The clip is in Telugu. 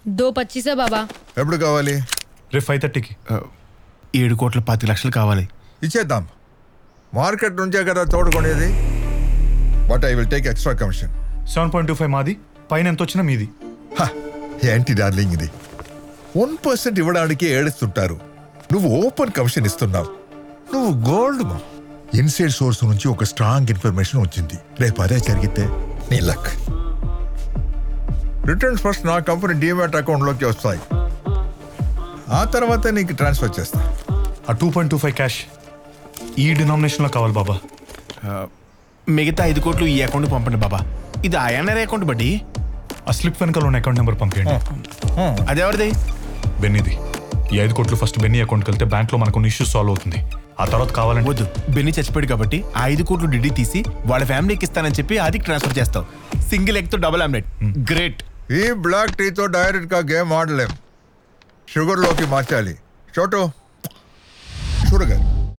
दो पच्चीस है बाबा ఎప్పుడు కావాలి రేపు ఫైవ్ థర్టీకి ఆ, ఏడు కోట్ల పాతి లక్షలు కావాలి ఇచ్చేద్దాం మార్కెట్ నుంచే కదా తోడుకునేది but I will take extra commission seven point two five మాది పైన ఎంత వచ్చినా మీది ఏంటి డార్లింగ్ ఇది వన్ పర్సెంట్ ఇవ్వడానికి ఏడుస్తుంటారు నువ్వు ఓపెన్ కమిషన్ ఇస్తున్నావు నువ్వు గోల్డ్ మా ఇన్సైడ్ సోర్స్ నుంచి ఒక స్ట్రాంగ్ ఇన్ఫర్మేషన్ వచ్చింది రేపు అదే జరిగితే నీ లక్ రిటర్న్స్ ఫస్ట్ నా కంపెనీ డిమాట్ అకౌంట్లోకి వస్తాయి ఆ తర్వాత నీకు ట్రాన్స్ఫర్ చేస్తా ఆ two point two five cash ఈ డినామినేషన్లో కావాలి బాబా మిగతా ఐదు కోట్లు ఈ అకౌంట్ పంపండి బాబా ఇది ఐఎన్ఆర్ అకౌంట్ బట్టి ఆ స్లిప్ వెనకాల ఉన్న అకౌంట్ నెంబర్ పంపించండి అదెవరిది బెన్నీది ఈ ఐదు కోట్లు ఫస్ట్ బెన్నీ అకౌంట్కి వెళ్తే బ్యాంక్లో మనకు ఇష్యూస్ సాల్వ్ అవుతుంది ఆ తర్వాత కావాలంటే వద్దు బెన్ని చచ్చిపోయాడు కాబట్టి ఆ ఐదు కోట్లు డిడి తీసి వాళ్ళ ఫ్యామిలీకి ఇస్తానని చెప్పి ఆదికి ట్రాన్స్ఫర్ చేస్తావు సింగిల్ ఎగ్ తో డబుల్ ఆమ్లెట్ గ్రేట్ ఈ బ్లాక్ టీతో డైరెక్ట్గా గేమ్ ఆడలేం షుగర్లోకి మార్చాలి చోటు షుగర్